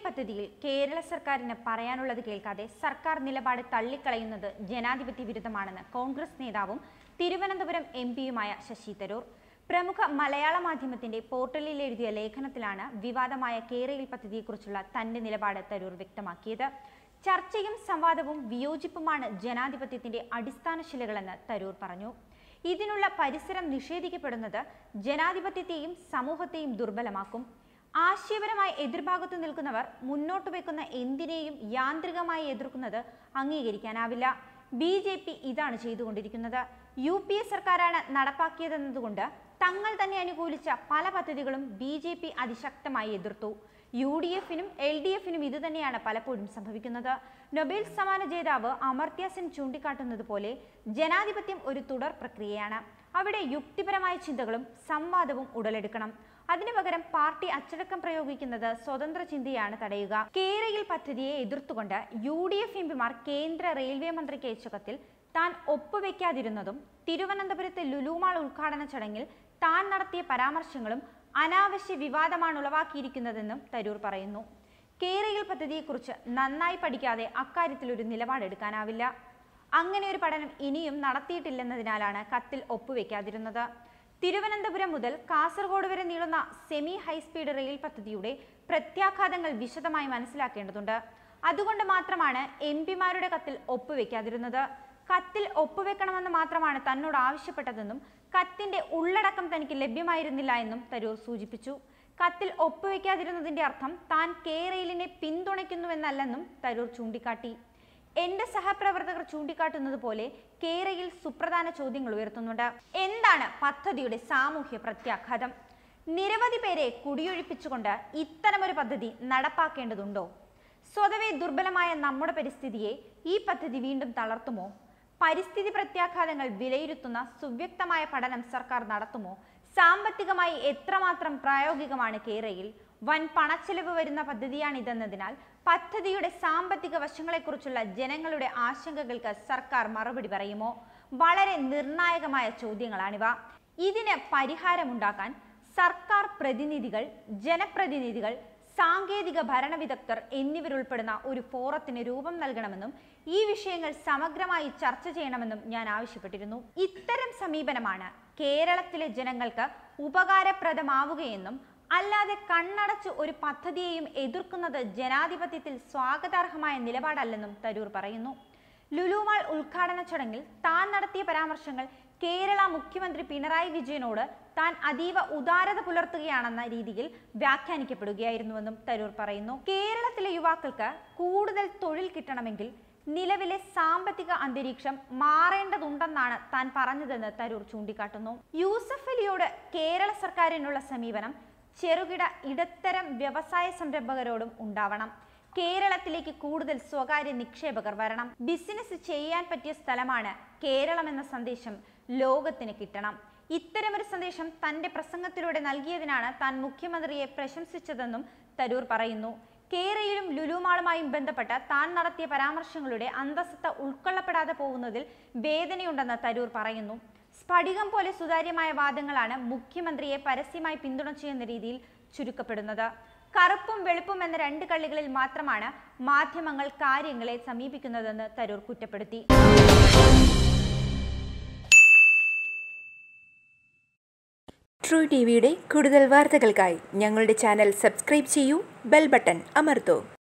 പദ്ധതിയിൽ കേരള സർക്കാരിന് പറയാനുള്ളത് കേൾക്കാതെ സർക്കാർ നിലപാട് തള്ളിക്കളയുന്നത് ജനാധിപത്യ വിരുദ്ധമാണെന്ന് കോൺഗ്രസ് നേതാവും തിരുവനന്തപുരം എം പിയുമായ ശശി തരൂർ പ്രമുഖ മലയാള മാധ്യമത്തിന്റെ പോർട്ടലിൽ എഴുതിയ ലേഖനത്തിലാണ് വിവാദമായ കേരയിൽ പദ്ധതിയെക്കുറിച്ചുള്ള തന്റെ നിലപാട് തരൂർ വ്യക്തമാക്കിയത് ചർച്ചയും സംവാദവും വിയോജിപ്പുമാണ് ജനാധിപത്യത്തിന്റെ അടിസ്ഥാന ശിലകളെന്ന് തരൂർ പറഞ്ഞു ഇതിനുള്ള പരിസരം നിഷേധിക്കപ്പെടുന്നത് ജനാധിപത്യത്തെയും സമൂഹത്തെയും ദുർബലമാക്കും ആശയപരമായി എതിർഭാഗത്തു നിൽക്കുന്നവർ മുന്നോട്ട് വെക്കുന്ന എന്തിനേയും യാന്ത്രികമായി എതിർക്കുന്നത് അംഗീകരിക്കാനാവില്ല ബി ജെ പി ഇതാണ് ചെയ്തുകൊണ്ടിരിക്കുന്നത് യു പി എ സർക്കാരാണ് നടപ്പാക്കിയതെന്നതുകൊണ്ട് തങ്ങൾ തന്നെ അനുകൂലിച്ച പല പദ്ധതികളും ബി ജെ പി അതിശക്തമായി എതിർത്തു യു ഡി എഫിനും എൽ ഡി എഫിനും ഇത് തന്നെയാണ് പലപ്പോഴും സംഭവിക്കുന്നത് നൊബേൽ സമ്മാന ജേതാവ് അമർത്യ സെൻ ചൂണ്ടിക്കാട്ടുന്നത് പോലെ ജനാധിപത്യം ഒരു തുടർ പ്രക്രിയയാണ് അവിടെ യുക്തിപരമായ ചിന്തകളും സംവാദവും ഉടലെടുക്കണം അതിനു പകരം പാർട്ടി അച്ചടക്കം പ്രയോഗിക്കുന്നത് സ്വതന്ത്ര ചിന്തയാണ് തടയുക കേരയിൽ പദ്ധതിയെ എതിർത്തുകൊണ്ട് യു ഡി എഫ് എംപിമാർ കേന്ദ്ര റെയിൽവേ മന്ത്രിക്ക് അയച്ച കത്തിൽ താൻ ഒപ്പുവെക്കാതിരുന്നതും തിരുവനന്തപുരത്തെ ലുലുമാൾ ഉദ്ഘാടന ചടങ്ങിൽ താൻ നടത്തിയ പരാമർശങ്ങളും അനാവശ്യ വിവാദമാണ് ഉളവാക്കിയിരിക്കുന്നതെന്നും തരൂർ പറയുന്നു കേരയിൽ പദ്ധതിയെക്കുറിച്ച് നന്നായി പഠിക്കാതെ അക്കാര്യത്തിൽ ഒരു നിലപാടെടുക്കാനാവില്ല അങ്ങനെ ഒരു പഠനം ഇനിയും നടത്തിയിട്ടില്ലെന്നതിനാലാണ് കത്തിൽ ഒപ്പുവെക്കാതിരുന്നത് തിരുവനന്തപുരം മുതൽ കാസർഗോഡ് വരെ നീളുന്ന സെമി ഹൈസ്പീഡ് റെയിൽ പദ്ധതിയുടെ പ്രത്യാഘാതങ്ങൾ വിശദമായി മനസ്സിലാക്കേണ്ടതുണ്ട് അതുകൊണ്ട് മാത്രമാണ് എം പിമാരുടെ കത്തിൽ ഒപ്പുവെക്കാതിരുന്നത് കത്തിൽ ഒപ്പുവെക്കണമെന്ന് മാത്രമാണ് തന്നോട് ആവശ്യപ്പെട്ടതെന്നും കത്തിന്റെ ഉള്ളടക്കം തനിക്ക് ലഭ്യമായിരുന്നില്ല എന്നും തരൂർ സൂചിപ്പിച്ചു കത്തിൽ ഒപ്പുവെക്കാതിരുന്നതിന്റെ അർത്ഥം താൻ കേരളിനെ പിന്തുണയ്ക്കുന്നുവെന്നല്ലെന്നും തരൂർ ചൂണ്ടിക്കാട്ടി എന്റെ സഹപ്രവർത്തകർ ചൂണ്ടിക്കാട്ടുന്നത് പോലെ കേരയിൽ സുപ്രധാന ചോദ്യങ്ങൾ ഉയർത്തുന്നുണ്ട് എന്താണ് പദ്ധതിയുടെ സാമൂഹ്യ പ്രത്യാഘാതം നിരവധി പേരെ കുടിയൊഴിപ്പിച്ചുകൊണ്ട് ഇത്തരമൊരു പദ്ധതി നടപ്പാക്കേണ്ടതുണ്ടോ സ്വതവേ ദുർബലമായ നമ്മുടെ പരിസ്ഥിതിയെ ഈ പദ്ധതി വീണ്ടും തളർത്തുമോ പരിസ്ഥിതി പ്രത്യാഘാതങ്ങൾ വിലയിരുത്തുന്ന സുവ്യക്തമായ പഠനം സർക്കാർ നടത്തുമോ സാമ്പത്തികമായി എത്രമാത്രം പ്രായോഗികമാണ് കേരയിൽ വൻ പണച്ചെലവ് വരുന്ന പദ്ധതിയാണിതെന്നതിനാൽ പദ്ധതിയുടെ സാമ്പത്തിക വശങ്ങളെക്കുറിച്ചുള്ള ജനങ്ങളുടെ ആശങ്കകൾക്ക് സർക്കാർ മറുപടി പറയുമോ വളരെ നിർണായകമായ ചോദ്യങ്ങളാണിവ ഇതിന് പരിഹാരമുണ്ടാക്കാൻ സർക്കാർ പ്രതിനിധികൾ ജനപ്രതിനിധികൾ സാങ്കേതിക ഭരണ വിദഗ്ധർ എന്നിവരുൾപ്പെടുന്ന ഒരു ഫോറത്തിന് രൂപം നൽകണമെന്നും ഈ വിഷയങ്ങൾ സമഗ്രമായി ചർച്ച ചെയ്യണമെന്നും ഞാൻ ആവശ്യപ്പെട്ടിരുന്നു ഇത്തരം സമീപനമാണ് കേരളത്തിലെ ജനങ്ങൾക്ക് ഉപകാരപ്രദമാവുകയെന്നും അല്ലാതെ കണ്ണടച്ച് ഒരു പദ്ധതിയെയും എതിർക്കുന്നത് ജനാധിപത്യത്തിൽ സ്വാഗതാർഹമായ നിലപാടല്ലെന്നും തരൂർ പറയുന്നു ലുലുമാൾ ഉദ്ഘാടന ചടങ്ങിൽ താൻ നടത്തിയ പരാമർശങ്ങൾ കേരള മുഖ്യമന്ത്രി പിണറായി വിജയനോട് താൻ അതീവ ഉദാരത പുലർത്തുകയാണെന്ന രീതിയിൽ വ്യാഖ്യാനിക്കപ്പെടുകയായിരുന്നുവെന്നും തരൂർ പറയുന്നു കേരളത്തിലെ യുവാക്കൾക്ക് കൂടുതൽ തൊഴിൽ കിട്ടണമെങ്കിൽ നിലവിലെ സാമ്പത്തിക അന്തരീക്ഷം മാറേണ്ടതുണ്ടെന്നാണ് താൻ പറഞ്ഞതെന്ന് തരൂർ ചൂണ്ടിക്കാട്ടുന്നു യൂസഫ് അലിയോട് കേരള സർക്കാരിനുള്ള സമീപനം ചെറുകിട ഇടത്തരം വ്യവസായ സംരംഭകരോടും ഉണ്ടാവണം കേരളത്തിലേക്ക് കൂടുതൽ സ്വകാര്യ നിക്ഷേപകർ വരണം ബിസിനസ് ചെയ്യാൻ പറ്റിയ സ്ഥലമാണ് കേരളം എന്ന സന്ദേശം ലോകത്തിന് കിട്ടണം ഇത്തരമൊരു സന്ദേശം തന്റെ പ്രസംഗത്തിലൂടെ നൽകിയതിനാണ് താൻ മുഖ്യമന്ത്രിയെ പ്രശംസിച്ചതെന്നും തരൂർ പറയുന്നു കേരളയിലും ലുലുമാളുമായും ബന്ധപ്പെട്ട താൻ നടത്തിയ പരാമർശങ്ങളുടെ അന്തസ്സത്ത ഉൾക്കൊള്ളപ്പെടാതെ പോകുന്നതിൽ വേദനയുണ്ടെന്ന് തരൂർ പറയുന്നു സ്ഫടികം പോലെ സുതാര്യമായ വാദങ്ങളാണ് മുഖ്യമന്ത്രിയെ പരസ്യമായി പിന്തുണച്ചെന്ന രീതിയിൽ ചുരുക്കപ്പെടുന്നത് കറുപ്പും വെളുപ്പും എന്ന രണ്ട് കള്ളികളിൽ മാത്രമാണ് മാധ്യമങ്ങൾ കാര്യങ്ങളെ സമീപിക്കുന്നതെന്ന് തരൂർ കുറ്റപ്പെടുത്തി ട്രൂ ടി വിയുടെ കൂടുതൽ വാർത്തകൾക്കായി ഞങ്ങളുടെ ചാനൽ സബ്സ്ക്രൈബ് ചെയ്യൂ ബെൽ ബട്ടൺ അമർത്തൂ